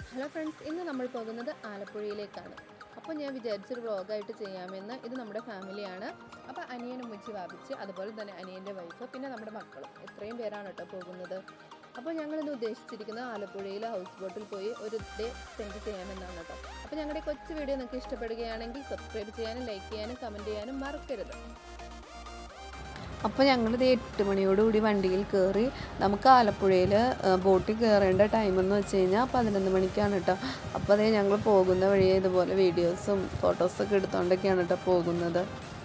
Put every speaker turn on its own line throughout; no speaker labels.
hello friends ഇന്ന് നമ്മൾ പോകുന്നത് ആലപ്പുഴയിലേക്കാണ് അപ്പോൾ ഞാൻ വിചാരിച്ചൊരു വ്ളോഗായിട്ട് ചെയ്യാമെന്ന് ഇത് നമ്മുടെ ഫാമിലിയാണ് അപ്പോൾ അനിയനും മുച്ചി വാപിച്ച് അതുപോലെ തന്നെ അനിയൻ്റെ വൈഫ് പിന്നെ നമ്മുടെ മക്കളും ഇത്രയും പേരാണ് കേട്ടോ പോകുന്നത് അപ്പോൾ ഞങ്ങളിന്ന് ഉദ്ദേശിച്ചിരിക്കുന്നത് ആലപ്പുഴയിൽ ഹൗസ് ബോട്ടിൽ പോയി ഒരു ഡേ സ്പെൻഡ് ചെയ്യാമെന്നാണ് കേട്ടോ അപ്പോൾ ഞങ്ങളുടെ കൊച്ചു വീഡിയോ നിങ്ങൾക്ക് ഇഷ്ടപ്പെടുകയാണെങ്കിൽ സബ്സ്ക്രൈബ് ചെയ്യാനും ലൈക്ക് ചെയ്യാനും കമൻറ്റ് ചെയ്യാനും മറക്കരുത് അപ്പോൾ ഞങ്ങളിത് എട്ട് മണിയോടുകൂടി വണ്ടിയിൽ കയറി നമുക്ക് ആലപ്പുഴയിൽ ബോട്ടിൽ കയറേണ്ട ടൈം എന്ന് വെച്ച് കഴിഞ്ഞാൽ പതിനൊന്ന് മണിക്കാണ് കേട്ടോ അപ്പോൾ അതേ ഞങ്ങൾ പോകുന്ന വഴിയെ ഇതുപോലെ വീഡിയോസും ഫോട്ടോസൊക്കെ എടുത്തുകൊണ്ടൊക്കെയാണ് കേട്ടോ പോകുന്നത്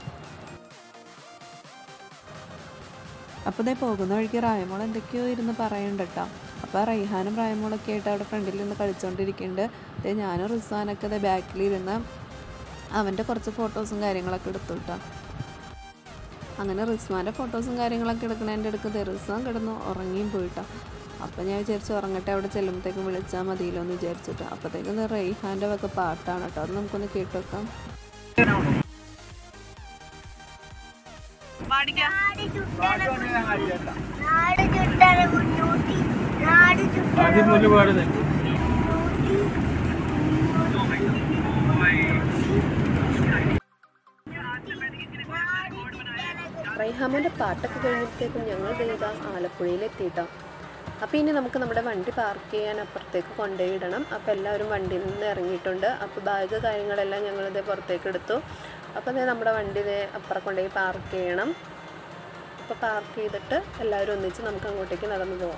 അപ്പോൾ ഇതേ പോകുന്ന വഴിക്ക് റായമോൾ എന്തൊക്കെയോ ഇരുന്ന് പറയുന്നുണ്ട് കേട്ടോ അപ്പോൾ റൈഹാനും റായമോളൊക്കെ ആയിട്ട് അവിടെ ഫ്രണ്ടിൽ നിന്ന് കളിച്ചുകൊണ്ടിരിക്കുന്നുണ്ട് അതേ ഞാനും റിസാനൊക്കെ അതേ ബാക്കിലിരുന്ന് അവൻ്റെ കുറച്ച് ഫോട്ടോസും കാര്യങ്ങളൊക്കെ എടുത്തു കേട്ടോ അങ്ങനെ റിസ്വാൻ്റെ ഫോട്ടോസും കാര്യങ്ങളൊക്കെ എടുക്കണതിൻ്റെ അടുക്ക് റിസ്വാൻ കിടന്ന് ഉറങ്ങിയും പോയിട്ടോ അപ്പം ഞാൻ വിചാരിച്ചു ഉറങ്ങട്ടെ അവിടെ ചെല്ലുമ്പോഴത്തേക്കും വിളിച്ചാൽ മതിയല്ലോ എന്ന് വിചാരിച്ചിട്ട് അപ്പോഴത്തേക്കും റെയ്ഹാൻ്റെ ഒക്കെ പാട്ടാണ് കേട്ടോ അത് നമുക്കൊന്ന് കേട്ട് വെക്കാം
നാട് ചുട്ടണ മുന്നൂറ്റി നാട് ചുട്ടണ
ആദ്യം മുന്നിൽ പാടുന്നത്
റൈഹാമോൻ്റെ പാട്ടൊക്കെ കഴിഞ്ഞപ്പോഴത്തേക്കും ഞങ്ങൾ ചെയ്ത ആലപ്പുഴയിലെത്തിയിട്ടോ അപ്പോൾ ഇനി നമുക്ക് നമ്മുടെ വണ്ടി പാർക്ക് ചെയ്യാൻ അപ്പുറത്തേക്ക് കൊണ്ടുപോയിടണം അപ്പോൾ എല്ലാവരും വണ്ടിയിൽ നിന്ന് ഇറങ്ങിയിട്ടുണ്ട് അപ്പോൾ ബാഗ് കാര്യങ്ങളെല്ലാം ഞങ്ങളിത് പുറത്തേക്ക് എടുത്തു അപ്പോൾ ദേ നമ്മുടെ വണ്ടി ഇതേ അപ്പുറം കൊണ്ടുപോയി പാർക്ക് ചെയ്യണം അപ്പോൾ പാർക്ക് ചെയ്തിട്ട് എല്ലാവരും ഒന്നിച്ച് നമുക്ക് അങ്ങോട്ടേക്ക് നടന്നു പോവാം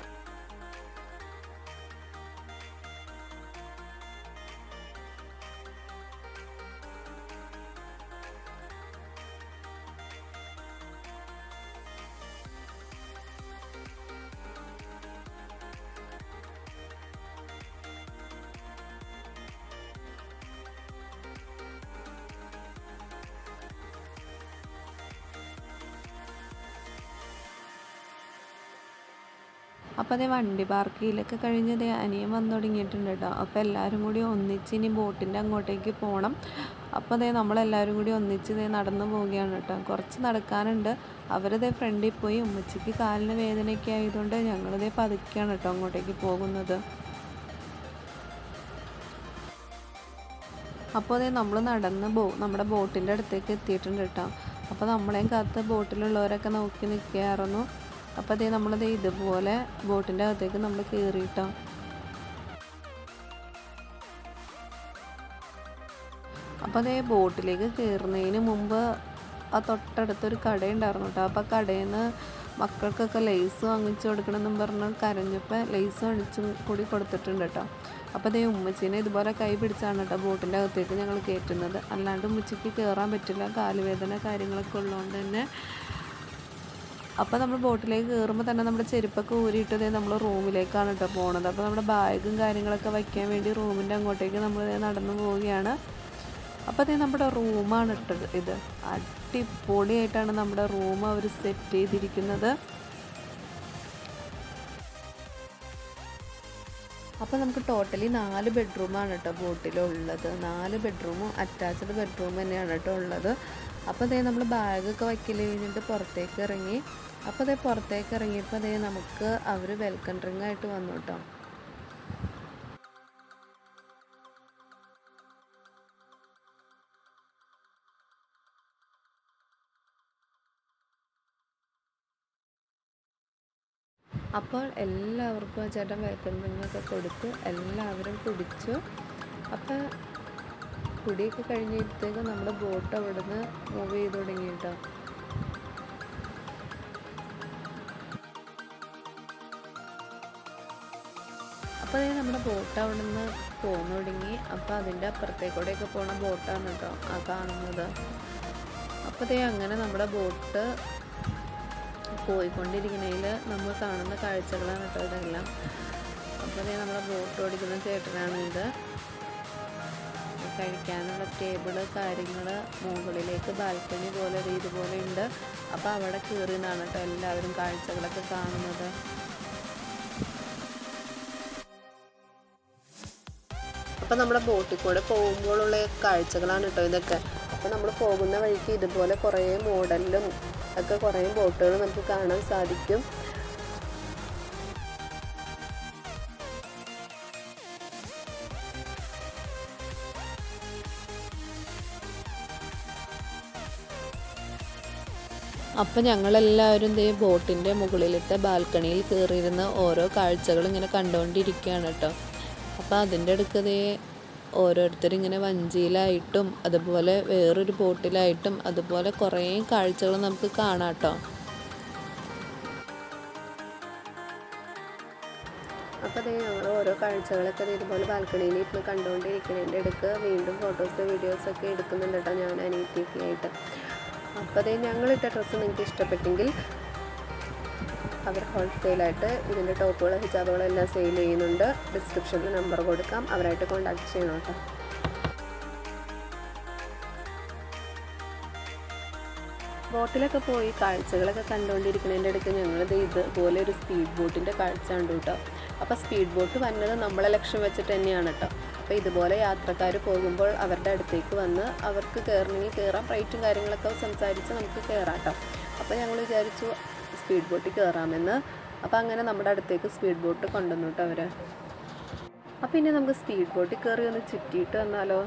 അപ്പോൾ അതേ വണ്ടി പാർക്ക് ചെയ്യലൊക്കെ കഴിഞ്ഞത് അനിയൻ വന്നു തുടങ്ങിയിട്ടുണ്ട് കേട്ടോ അപ്പോൾ എല്ലാവരും കൂടി ഒന്നിച്ച് ഇനി ബോട്ടിൻ്റെ അങ്ങോട്ടേക്ക് പോകണം അപ്പോൾ അതേ നമ്മളെല്ലാവരും കൂടി ഒന്നിച്ച് ഇതേ നടന്നു പോവുകയാണ് കേട്ടോ കുറച്ച് നടക്കാനുണ്ട് അവരതേ ഫ്രണ്ടിൽ പോയി ഉമ്മച്ചിക്ക് കാലിന് വേദനയൊക്കെ ആയതുകൊണ്ട് ഞങ്ങളിതേ പതുക്കെയാണ് കേട്ടോ അങ്ങോട്ടേക്ക് പോകുന്നത് അപ്പോൾ അതേ നമ്മൾ നടന്ന് ബോ നമ്മുടെ ബോട്ടിൻ്റെ അടുത്തേക്ക് എത്തിയിട്ടുണ്ട് കേട്ടോ അപ്പോൾ നമ്മളെയും കാത്ത് ബോട്ടിലുള്ളവരൊക്കെ നോക്കി നിൽക്കുകയായിരുന്നു അപ്പോൾ അതേ നമ്മളത് ഇതുപോലെ ബോട്ടിൻ്റെ അകത്തേക്ക് നമ്മൾ കയറിയിട്ടോ അപ്പോൾ അതേ ബോട്ടിലേക്ക് കയറുന്നതിന് മുമ്പ് ആ തൊട്ടടുത്തൊരു കടയുണ്ടായിരുന്നു കേട്ടോ അപ്പോൾ ആ കടയിൽ നിന്ന് മക്കൾക്കൊക്കെ ലേസ് വാങ്ങിച്ചു കൊടുക്കണമെന്നും പറഞ്ഞ് കരഞ്ഞപ്പോൾ ലേസ് വാങ്ങിച്ചും കൂടി കൊടുത്തിട്ടുണ്ട് കേട്ടോ അപ്പോൾ അതേ ഉമ്മച്ചീനെ ഇതുപോലെ കൈ പിടിച്ചാണ് കേട്ടോ ബോട്ടിൻ്റെ അകത്തേക്ക് ഞങ്ങൾ കയറ്റുന്നത് അല്ലാണ്ട് ഉമ്മച്ചിക്ക് കയറാൻ പറ്റില്ല കാലുവേദന കാര്യങ്ങളൊക്കെ ഉള്ളതുകൊണ്ട് തന്നെ അപ്പോൾ നമ്മൾ ബോട്ടിലേക്ക് കയറുമ്പോൾ തന്നെ നമ്മുടെ ചെരുപ്പൊക്കെ ഊരിയിട്ടത് നമ്മൾ റൂമിലേക്കാണ് കേട്ടോ പോണത് അപ്പോൾ നമ്മുടെ ബാഗും കാര്യങ്ങളൊക്കെ വയ്ക്കാൻ വേണ്ടി റൂമിൻ്റെ അങ്ങോട്ടേക്ക് നമ്മൾ നടന്നു പോവുകയാണ് അപ്പോൾ അതേ നമ്മുടെ റൂമാണ് ഇട്ടത് ഇത് അടിപൊളിയായിട്ടാണ് നമ്മുടെ റൂം അവർ സെറ്റ് ചെയ്തിരിക്കുന്നത് അപ്പോൾ നമുക്ക് ടോട്ടലി നാല് ബെഡ്റൂമാണ് കേട്ടോ ബോട്ടിലുള്ളത് നാല് ബെഡ്റൂമും അറ്റാച്ച്ഡ് ബെഡ്റൂം തന്നെയാണ് കേട്ടോ ഉള്ളത് അപ്പോൾ അതേ നമ്മൾ ബാഗൊക്കെ വയ്ക്കൽ കഴിഞ്ഞിട്ട് പുറത്തേക്ക് ഇറങ്ങി അപ്പോൾ അതേ പുറത്തേക്ക് ഇറങ്ങിയപ്പോൾ അതേ നമുക്ക് അവർ വെൽക്കം ഡ്രിങ്ക് ആയിട്ട് വന്നു കേട്ടോ അപ്പോൾ എല്ലാവർക്കും ആ ചേട്ടൻ വെൽക്കം ഡ്രിങ്ക് ഒക്കെ കൊടുത്ത് എല്ലാവരും കുടിച്ചു അപ്പോൾ കുടിയൊക്കെ കഴിഞ്ഞപ്പോഴത്തേക്കും നമ്മുടെ ബോട്ട് അവിടുന്ന് മൂവ് ചെയ്ത് തുടങ്ങി കേട്ടോ അപ്പോൾ അതേ നമ്മുടെ ബോട്ട് അവിടെ നിന്ന് പോന്നു തുടങ്ങി അപ്പോൾ അതിൻ്റെ അപ്പുറത്തേക്കൂടെയൊക്കെ പോണ ബോട്ടാണ് കേട്ടോ ആ കാണുന്നത് അപ്പോൾ അതേ അങ്ങനെ നമ്മുടെ ബോട്ട് പോയിക്കൊണ്ടിരിക്കുന്നതിൽ നമ്മൾ കാണുന്ന കാഴ്ചകളാണ് കേട്ടോ ഇതെല്ലാം അപ്പോൾ അതേ നമ്മുടെ ബോട്ട് ഓടിക്കുന്ന ചേട്ടനാണ് ഇത് കഴിക്കാനുള്ള ടേബിള് കാര്യങ്ങൾ മുകളിലേക്ക് ബാൽക്കണി പോലെ ദേ ഇതുപോലെ ഉണ്ട് അപ്പോൾ അവിടെ കയറി നിന്നാണ് കേട്ടോ എല്ലാവരും കാഴ്ചകളൊക്കെ കാണുന്നത് അപ്പോൾ നമ്മുടെ ബോട്ടിൽ കൂടെ പോകുമ്പോഴുള്ള കാഴ്ചകളാണ് കേട്ടോ ഇതൊക്കെ അപ്പോൾ നമ്മൾ പോകുന്ന വഴിക്ക് ഇതുപോലെ കുറേ മോഡലിലും ഒക്കെ കുറേ ബോട്ടുകൾ നമുക്ക് കാണാൻ സാധിക്കും അപ്പം ഞങ്ങളെല്ലാവരും ദേ ബോട്ടിൻ്റെ മുകളിലത്തെ ബാൽക്കണിയിൽ കയറിയിരുന്ന് ഓരോ കാഴ്ചകൾ ഇങ്ങനെ കണ്ടുകൊണ്ടിരിക്കുകയാണ് കേട്ടോ അപ്പോൾ അതിൻ്റെ അടുക്ക് ദേ ഓരോരുത്തർ ഇങ്ങനെ വഞ്ചിയിലായിട്ടും അതുപോലെ വേറൊരു ബോട്ടിലായിട്ടും അതുപോലെ കുറേ കാഴ്ചകൾ നമുക്ക് കാണാം കേട്ടോ അപ്പോൾ അതേ ഞങ്ങൾ ഓരോ കാഴ്ചകളൊക്കെ ദേ ഇതുപോലെ ബാൽക്കണിയിൽ ഇരുന്ന് കണ്ടുകൊണ്ടിരിക്കുന്നതിൻ്റെ ഇടയ്ക്ക് വീണ്ടും ഫോട്ടോസ് വീഡിയോസൊക്കെ എടുക്കുന്നുണ്ട് കേട്ടോ ഞാൻ അനിയത്തിയൊക്കെ ആയിട്ട് അപ്പോൾ അതേ ഞങ്ങളിട്ട ഡ്രസ്സ് നിങ്ങൾക്ക് ഇഷ്ടപ്പെട്ടെങ്കിൽ അവർ ഹോൾസെയിലായിട്ട് ഇതിൻ്റെ ടോപ്പുകൾ ഹിജാബുകളെല്ലാം സെയിൽ ചെയ്യുന്നുണ്ട് ഡിസ്ക്രിപ്ഷനിൽ നമ്പർ കൊടുക്കാം അവരായിട്ട് കോൺടാക്ട് ചെയ്യണം കേട്ടോ ബോട്ടിലൊക്കെ പോയി കാഴ്ചകളൊക്കെ കണ്ടുകൊണ്ടിരിക്കുന്നതിൻ്റെ ഇടയ്ക്ക് ഞങ്ങളിത് ഇതുപോലെ ഒരു സ്പീഡ് ബോട്ടിൻ്റെ കാഴ്ച കണ്ടു കേട്ടോ അപ്പോൾ സ്പീഡ് ബോട്ട് വന്നത് നമ്മളെ ലക്ഷ്യം വെച്ചിട്ട് തന്നെയാണ് കേട്ടോ അപ്പോൾ ഇതുപോലെ യാത്രക്കാർ പോകുമ്പോൾ അവരുടെ അടുത്തേക്ക് വന്ന് അവർക്ക് കയറണമെങ്കിൽ കയറാം റേറ്റും കാര്യങ്ങളൊക്കെ സംസാരിച്ച് നമുക്ക് കയറാം കേട്ടോ അപ്പോൾ ഞങ്ങൾ വിചാരിച്ചു സ്പീഡ് ബോട്ടിൽ കയറാമെന്ന് അപ്പോൾ അങ്ങനെ നമ്മുടെ അടുത്തേക്ക് സ്പീഡ് ബോട്ട് കൊണ്ടുവന്നു കേട്ടോ അവർ അപ്പോൾ ഇനി നമുക്ക് സ്പീഡ് ബോട്ടിൽ കയറി ഒന്ന് ചുറ്റിയിട്ട് വന്നാലോ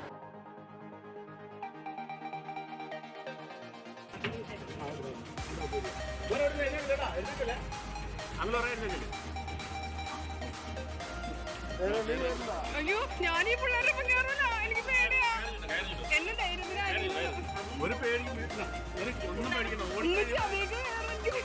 അയ്യോ ഞാൻ ഈ പിള്ളേരുടെ ഒപ്പം കയറൂല എനിക്ക് പേടിയാ എന്നെ ധൈര്യത്തിനായിരുന്നു
ഒരു പേടിയും വീട്ടില്ല എനിക്ക് ഒന്നും പേടിക്കണം ഓടി
ഉമ്മച്ചി അതിലേക്ക് കയറാൻ എനിക്ക്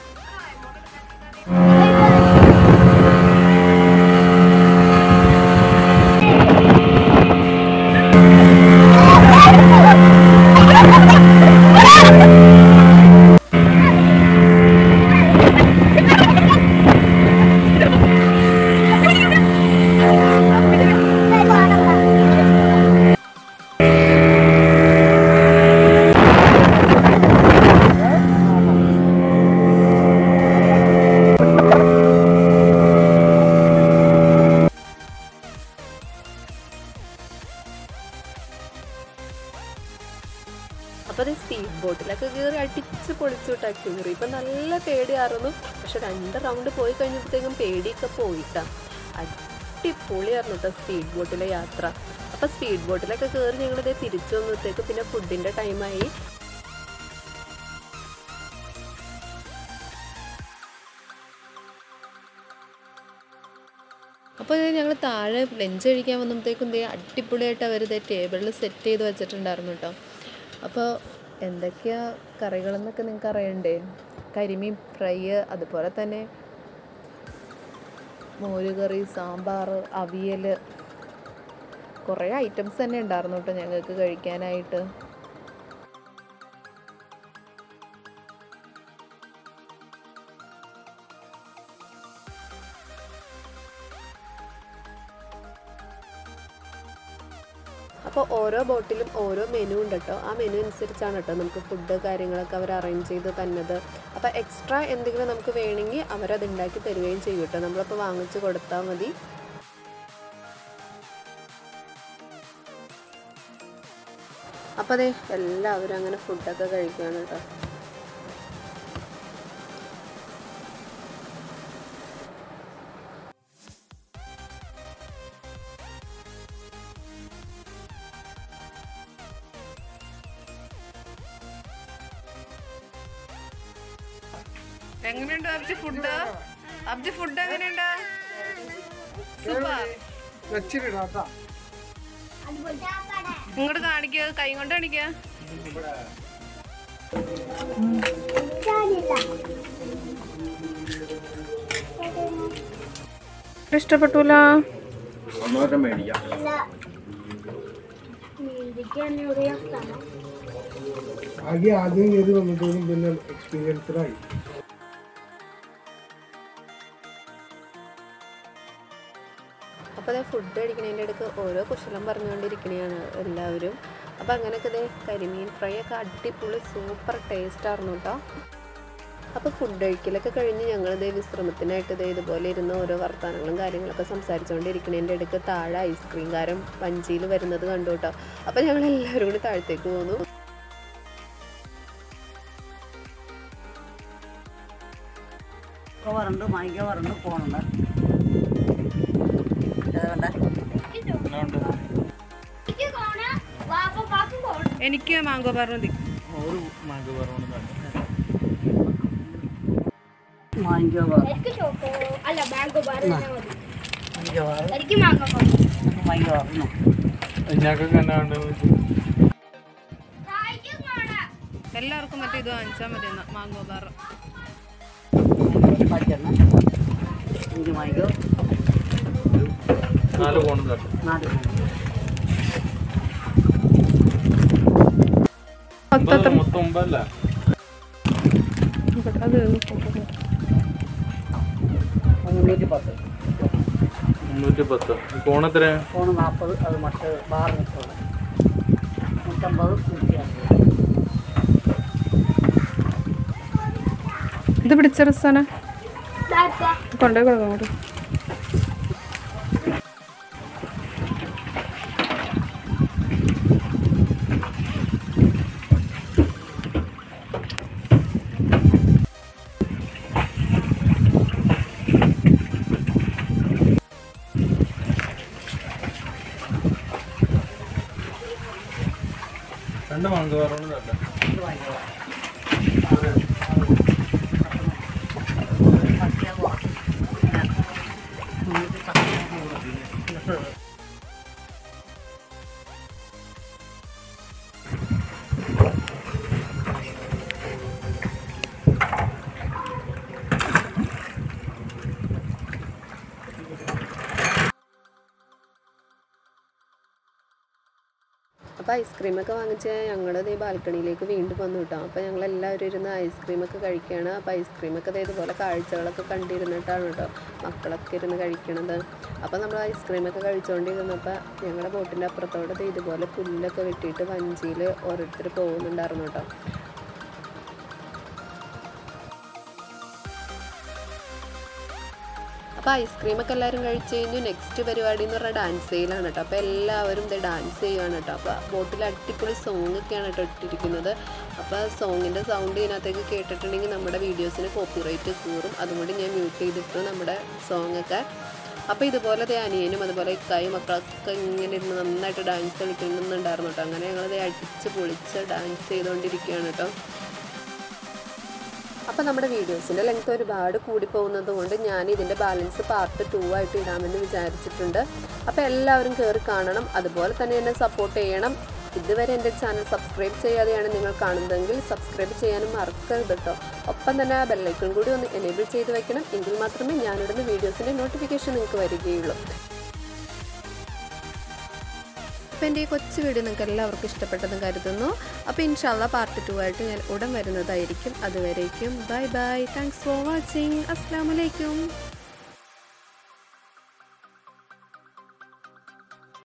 അപ്പോൾ അത് സ്പീഡ് ബോട്ടിലൊക്കെ കയറി അടിച്ച് പൊളിച്ചു വിട്ടാ കയറി ഇപ്പം നല്ല പേടിയായിരുന്നു പക്ഷെ രണ്ട് റൗണ്ട് പോയി കഴിഞ്ഞപ്പോഴത്തേക്കും പേടിയൊക്കെ പോയിട്ടാ അടിപൊളിയായിരുന്നു കേട്ടോ സ്പീഡ് ബോട്ടിലെ യാത്ര അപ്പോൾ സ്പീഡ് ബോട്ടിലൊക്കെ കയറി ഞങ്ങളിതേ തിരിച്ചു വന്നത്തേക്ക് പിന്നെ ഫുഡിൻ്റെ ടൈമായി അപ്പോൾ ഇത് ഞങ്ങൾ താഴെ ലഞ്ച് കഴിക്കാൻ വന്നപ്പോഴത്തേക്കും ദേ അടിപൊളിയായിട്ട് അവർ ഇതേ ടേബിളിൽ സെറ്റ് ചെയ്ത് വെച്ചിട്ടുണ്ടായിരുന്നു കേട്ടോ അപ്പോൾ എന്തൊക്കെയാ കറികളെന്നൊക്കെ നിങ്ങൾക്ക് അറിയണ്ടേ കരിമീൻ ഫ്രൈ അതുപോലെ തന്നെ മോരുകറി സാമ്പാർ അവിയൽ കുറേ ഐറ്റംസ് തന്നെ ഉണ്ടായിരുന്നു കേട്ടോ ഞങ്ങൾക്ക് കഴിക്കാനായിട്ട് അപ്പോൾ ഓരോ ബോട്ടിലും ഓരോ മെനു ഉണ്ട് കേട്ടോ ആ മെനു അനുസരിച്ചാണ് കേട്ടോ നമുക്ക് ഫുഡ് കാര്യങ്ങളൊക്കെ അവർ അറേഞ്ച് ചെയ്ത് തന്നത് അപ്പോൾ എക്സ്ട്രാ എന്തെങ്കിലും നമുക്ക് വേണമെങ്കിൽ അവരത് ഉണ്ടാക്കി തരുകയും ചെയ്യും കേട്ടോ നമ്മളപ്പോൾ വാങ്ങിച്ച് കൊടുത്താൽ മതി അപ്പോൾ അതെ എല്ലാവരും അങ്ങനെ ഫുഡൊക്കെ കഴിക്കുകയാണ് കേട്ടോ
എങ്ങനെയുണ്ട് അബ്ജി ഫുഡ് അബ്ജി ഫുഡ് എങ്ങനെയുണ്ട് സൂപ്പർ ഇങ്ങോട്ട് കാണിക്കുക കൈ കൊണ്ട് കാണിക്കുക
ഇഷ്ടപ്പെട്ടൂല
ഒന്നോട്ടം മേടിക്കാം
നീന്തിക്കാണ് ഇവിടെ സ്ഥലം
ആകെ ആദ്യം കയറി വന്നപ്പോഴും പിന്നെ എക്സ്പീരിയൻസ്ഡ് ആയി
അപ്പോൾ അതേ ഫുഡ് കഴിക്കുന്നതിൻ്റെ ഇടയ്ക്ക് ഓരോ കുശലം പറഞ്ഞുകൊണ്ടിരിക്കണെയാണ് എല്ലാവരും അപ്പോൾ അങ്ങനെയൊക്കെ ഇതേ കരിമീൻ ഫ്രൈ ഒക്കെ അടിപൊളി സൂപ്പർ ടേസ്റ്റ് ആയിരുന്നു കേട്ടോ അപ്പോൾ ഫുഡ് കഴിക്കലൊക്കെ കഴിഞ്ഞ് ഞങ്ങളിതേ വിശ്രമത്തിനായിട്ട് ഇതേ ഇതുപോലെ ഇരുന്ന് ഓരോ വർത്തമാനങ്ങളും കാര്യങ്ങളൊക്കെ സംസാരിച്ചുകൊണ്ടിരിക്കുന്നതിൻ്റെ ഇടയ്ക്ക് താഴെ ഐസ്ക്രീം കാരം വഞ്ചിയിൽ വരുന്നത് കണ്ടു കേട്ടോ അപ്പോൾ ഞങ്ങൾ എല്ലാവരും കൂടി താഴത്തേക്ക് പോന്നു
വരണ്ട് മാങ്ങിക്ക വരണ്ട് പോണുണ്ട് ഏതാണ്ട്
എനിക്ക് മാങ്കോ പറഞ്ഞതി
ഒരു മാങ്ക് പറഞ്ഞു
മാങ്കോ ബാർ
എനിക്ക് ചോക്കോ അല്ല മാംഗോ ബാർ തന്നെ മതി
മാങ്കോ ബാർ
എനിക്ക് മാംഗോ ബാർ
മാങ്കോ ബാർ
ഞങ്ങൾക്ക് എന്നാ
എല്ലാവർക്കും മറ്റേ ഇത് വാങ്ങിച്ചാൽ മതി എന്നാ മാംഗോ ബാർ
പച്ചെണ്ണ അഞ്ച് മാങ്കോ
നാല് പോണം തരാം
നാല്
മൊത്തത്തിൽ
മൊത്തം ഒമ്പതല്ല
അത്
മുന്നൂറ്റി പത്ത്
മുന്നൂറ്റി പത്ത് കോണെത്ര
ഫോണ് നാൽപ്പത് അത് മറ്റ് ബാർ മുപ്പത് നൂറ്റമ്പത് നൂറ്റി അമ്പത്
ഇത് പിടിച്ച രസാണ് കൊണ്ടുപോയി കൊടുക്കാം അങ്ങോട്ട്
രണ്ട് മാങ്ക് വേറൊന്നും തരാം
ഇത് മാങ്കോ ബാർ
അപ്പോൾ ഐസ്ക്രീമൊക്കെ വാങ്ങിച്ച് ഞങ്ങളുടെ ഈ ബാൽക്കണിയിലേക്ക് വീണ്ടും വന്നു കിട്ടാം അപ്പോൾ ഞങ്ങൾ എല്ലാവരും ഇരുന്ന് ഐസ്ക്രീമൊക്കെ കഴിക്കുകയാണ് അപ്പോൾ ഐസ്ക്രീമൊക്കെ ദേ ഇതുപോലെ കാഴ്ചകളൊക്കെ കണ്ടിരുന്നിട്ടാണ് കേട്ടോ മക്കളൊക്കെ ഇരുന്ന് കഴിക്കണത് അപ്പോൾ നമ്മൾ ഐസ്ക്രീമൊക്കെ കഴിച്ചുകൊണ്ടിരുന്നപ്പോൾ ഞങ്ങളുടെ ബോട്ടിൻ്റെ അപ്പുറത്തോടെ ദേ ഇതുപോലെ പുല്ലൊക്കെ വെട്ടിയിട്ട് വഞ്ചിയിൽ ഓരോരുത്തർ പോകുന്നുണ്ടായിരുന്നു കേട്ടോ അപ്പോൾ ഐസ്ക്രീമൊക്കെ എല്ലാവരും കഴിച്ച് കഴിഞ്ഞു നെക്സ്റ്റ് പരിപാടി എന്ന് പറഞ്ഞാൽ ഡാൻസ് ചെയ്യലാണ് കേട്ടോ അപ്പോൾ എല്ലാവരും ഇത് ഡാൻസ് ചെയ്യുകയാണ് കേട്ടോ അപ്പോൾ ബോട്ടിൽ അടിപൊളി സോങ് ഒക്കെയാണ് കേട്ടോ ഇട്ടിരിക്കുന്നത് അപ്പോൾ സോങ്ങിൻ്റെ സൗണ്ട് ഇതിനകത്തേക്ക് കേട്ടിട്ടുണ്ടെങ്കിൽ നമ്മുടെ വീഡിയോസിന് കോപ്പിറൈറ്റ് കീറും അതുകൊണ്ട് ഞാൻ മ്യൂട്ട് ചെയ്തിട്ട് നമ്മുടെ സോങ്ങൊക്കെ അപ്പോൾ ഇതുപോലെ ദേ അനിയനും അതുപോലെ ഇക്കായും മക്കളൊക്കെ ഇങ്ങനെ ഇരുന്ന് നന്നായിട്ട് ഡാൻസ് കളിക്കുന്നുണ്ടായിരുന്നു കേട്ടോ അങ്ങനെ ഞങ്ങൾ അടിച്ച് പൊളിച്ച് ഡാൻസ് ചെയ്തുകൊണ്ടിരിക്കുകയാണ് കേട്ടോ അപ്പോൾ നമ്മുടെ വീഡിയോസിൻ്റെ ലെങ്ത് ഒരുപാട് കൂടി പോകുന്നത് കൊണ്ട് ഞാൻ ഇതിൻ്റെ ബാലൻസ് പാർട്ട് ടു ആയിട്ട് ഇടാമെന്ന് വിചാരിച്ചിട്ടുണ്ട് അപ്പോൾ എല്ലാവരും കയറി കാണണം അതുപോലെ തന്നെ എന്നെ സപ്പോർട്ട് ചെയ്യണം ഇതുവരെ എൻ്റെ ചാനൽ സബ്സ്ക്രൈബ് ചെയ്യാതെയാണ് നിങ്ങൾ കാണുന്നതെങ്കിൽ സബ്സ്ക്രൈബ് ചെയ്യാനും മറക്കരുത് കേട്ടോ ഒപ്പം തന്നെ ആ ബെല്ലൈക്കൺ കൂടി ഒന്ന് എനേബിൾ ചെയ്ത് വെക്കണം എങ്കിൽ മാത്രമേ ഞാനിടുന്ന വീഡിയോസിൻ്റെ നോട്ടിഫിക്കേഷൻ നിങ്ങൾക്ക് വരികയുള്ളൂ അപ്പോൾ എൻ്റെ ഈ കൊച്ചു വീഡിയോ നിങ്ങൾക്ക് എല്ലാവർക്കും ഇഷ്ടപ്പെട്ടെന്ന് കരുതുന്നു അപ്പോൾ ഇൻഷാല്ല പാർട്ട് ടു ആയിട്ട് ഞാൻ ഉടൻ വരുന്നതായിരിക്കും അതുവരേക്കും bye bye thanks for watching അസ്സാം വലൈക്കും